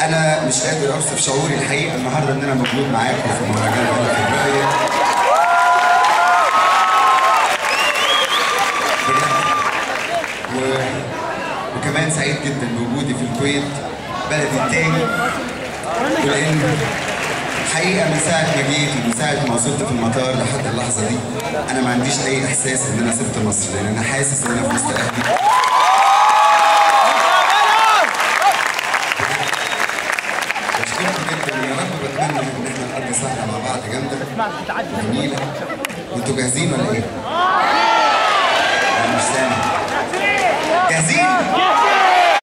انا مش قادر اوصف شعوري الحقيقه النهارده ان انا موجود معاكم في مهرجان اهل فبراير و... وكمان سعيد جدا بوجودي في الكويت بلدي التاني ولان حقيقه من ساعه ما جيت ومن ساعه ما وصلت في المطار لحد اللحظه دي انا ما عنديش اي احساس ان انا سبت مصر لان انا حاسس ان انا في وسط اهلي بشكركم جدا يا رب بتمنى ان احنا نقضي سهره مع بعض جامده جميله انتوا جاهزين ولا ايه؟